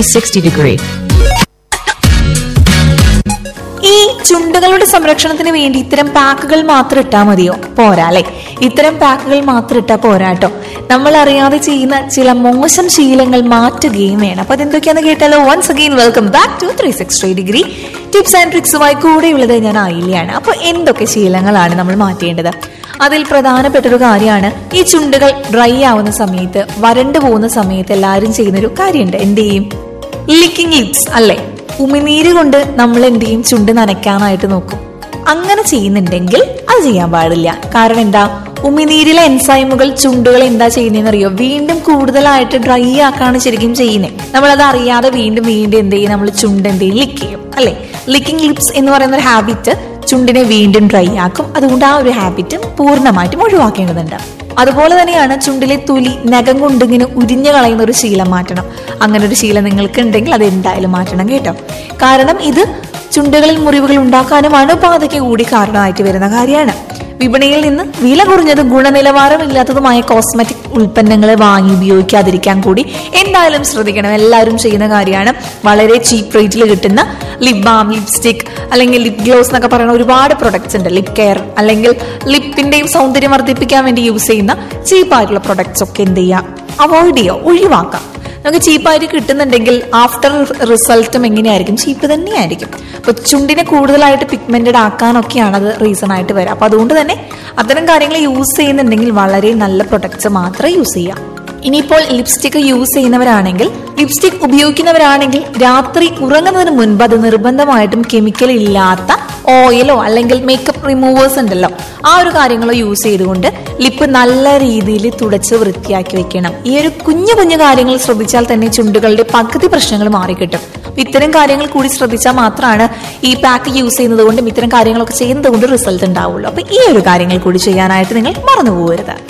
360 degree. ഈ ചുണ്ടുകളുടെ സംരക്ഷണത്തിന് വേണ്ടി ഇത്തരം പാക്കുകൾ മാത്രം ഇട്ടാൽ മതിയോ പോരാ അല്ലെ ഇത്തരം പാക്കുകൾ മാത്രം ഇട്ടാൽ പോരാട്ടോ നമ്മൾ അറിയാതെ ചെയ്യുന്ന ചില മോശം ശീലങ്ങൾ മാറ്റുകയും വേണം അപ്പൊ അതെന്തൊക്കെയാന്ന് കേട്ടാലോ once again welcome back to three sixty degree tips and ട്രിക്സുമായി കൂടെയുള്ളത് ഞാൻ ആയില്യാണ് അപ്പൊ എന്തൊക്കെ ശീലങ്ങളാണ് നമ്മൾ മാറ്റേണ്ടത് അതിൽ പ്രധാനപ്പെട്ട ഒരു കാര്യമാണ് ഈ ചുണ്ടുകൾ ഡ്രൈ ആവുന്ന സമയത്ത് വരണ്ടു പോകുന്ന സമയത്ത് എല്ലാവരും ചെയ്യുന്നൊരു കാര്യമുണ്ട് എന്ത് ചെയ്യും ലിക്കിംഗ് ലിപ്സ് അല്ലേ ഉമിനീര് കൊണ്ട് നമ്മൾ എന്ത് ചെയ്യും ചുണ്ട് നനയ്ക്കാനായിട്ട് നോക്കും അങ്ങനെ ചെയ്യുന്നുണ്ടെങ്കിൽ അത് ചെയ്യാൻ പാടില്ല കാരണം എന്താ ഉമിനീരിലെ എൻസൈമുകൾ ചുണ്ടുകൾ എന്താ ചെയ്യുന്നതെന്ന് അറിയോ വീണ്ടും കൂടുതലായിട്ട് ഡ്രൈ ആക്കാണ് ശരിക്കും ചെയ്യുന്നത് നമ്മൾ അത് അറിയാതെ വീണ്ടും വീണ്ടും എന്ത് ചെയ്യും നമ്മൾ ചുണ്ട് എന്ത് ചെയ്യും ലിക്ക് ചെയ്യും അല്ലെ ലിക്കിംഗ് ലിപ്സ് എന്ന് പറയുന്ന ഒരു ഹാബിറ്റ് ചുണ്ടിനെ വീണ്ടും ഡ്രൈ ആക്കും അതുകൊണ്ട് ആ ഒരു ഹാബിറ്റ് പൂർണ്ണമായിട്ടും ഒഴിവാക്കേണ്ടതുണ്ട് അതുപോലെ തന്നെയാണ് ചുണ്ടിലെ തൊലി നഖം കൊണ്ട് ഇങ്ങനെ ഉരിഞ്ഞു കളയുന്ന ഒരു ശീലം മാറ്റണം അങ്ങനെ ഒരു ശീലം നിങ്ങൾക്ക് ഉണ്ടെങ്കിൽ അത് എന്തായാലും മാറ്റണം കേട്ടോ കാരണം ഇത് ചുണ്ടുകളിൽ മുറിവുകൾ ഉണ്ടാക്കാനും അണുബാധയ്ക്ക് കൂടി കാരണമായിട്ട് വരുന്ന കാര്യമാണ് വിപണിയിൽ നിന്ന് വില കുറഞ്ഞതും ഗുണനിലവാരമില്ലാത്തതുമായ കോസ്മെറ്റിക് ഉൽപ്പന്നങ്ങൾ വാങ്ങി ഉപയോഗിക്കാതിരിക്കാൻ കൂടി എന്തായാലും ശ്രദ്ധിക്കണം എല്ലാവരും ചെയ്യുന്ന കാര്യമാണ് വളരെ ചീപ്പ് റേറ്റിൽ കിട്ടുന്ന ലിപ് ബാം ലിപ്സ്റ്റിക് അല്ലെങ്കിൽ ലിപ് ഗ്ലോസ് എന്നൊക്കെ പറയുന്ന ഒരുപാട് പ്രൊഡക്ട്സ് ഉണ്ട് ലിപ് കെയർ അല്ലെങ്കിൽ ലിപ്പിന്റെയും സൗന്ദര്യം വർദ്ധിപ്പിക്കാൻ വേണ്ടി യൂസ് ചെയ്യുന്ന ചീപ്പായിട്ടുള്ള പ്രൊഡക്ട്സ് ഒക്കെ എന്ത് ചെയ്യുക അവോയ്ഡ് ചെയ്യുക ഒഴിവാക്കാം നമുക്ക് ചീപ്പായിട്ട് കിട്ടുന്നുണ്ടെങ്കിൽ ആഫ്റ്റർ റിസൾട്ടും എങ്ങനെയായിരിക്കും ചീപ്പ് തന്നെയായിരിക്കും അപ്പൊ ചുണ്ടിനെ കൂടുതലായിട്ട് പിഗ്മെന്റഡ് ആക്കാനൊക്കെയാണ് അത് റീസൺ ആയിട്ട് വരിക അപ്പൊ അതുകൊണ്ട് തന്നെ അത്തരം കാര്യങ്ങൾ യൂസ് ചെയ്യുന്നുണ്ടെങ്കിൽ വളരെ നല്ല പ്രൊഡക്ട്സ് മാത്രമേ യൂസ് ചെയ്യാം ഇനിയിപ്പോൾ ലിപ്സ്റ്റിക് യൂസ് ചെയ്യുന്നവരാണെങ്കിൽ ലിപ്സ്റ്റിക് ഉപയോഗിക്കുന്നവരാണെങ്കിൽ രാത്രി ഉറങ്ങുന്നതിന് മുൻപ് അത് നിർബന്ധമായിട്ടും കെമിക്കൽ ഇല്ലാത്ത ഓയിലോ അല്ലെങ്കിൽ മേക്കപ്പ് റിമൂവേഴ്സ് ഉണ്ടല്ലോ ആ ഒരു കാര്യങ്ങളോ യൂസ് ചെയ്തുകൊണ്ട് ലിപ്പ് നല്ല രീതിയിൽ തുടച്ച് വൃത്തിയാക്കി വെക്കണം ഈ ഒരു കുഞ്ഞു കുഞ്ഞു കാര്യങ്ങൾ ശ്രദ്ധിച്ചാൽ തന്നെ ചുണ്ടുകളുടെ പകുതി പ്രശ്നങ്ങൾ മാറിക്കിട്ടും ഇത്തരം കാര്യങ്ങൾ കൂടി ശ്രദ്ധിച്ചാൽ മാത്രമാണ് ഈ പാക്ക് യൂസ് ചെയ്യുന്നത് കൊണ്ടും ഇത്തരം കാര്യങ്ങളൊക്കെ ചെയ്യുന്നത് കൊണ്ട് റിസൾട്ട് ഉണ്ടാവുള്ളൂ അപ്പൊ ഈ ഒരു കാര്യങ്ങൾ കൂടി ചെയ്യാനായിട്ട് നിങ്ങൾ മറന്നു പോകരുത്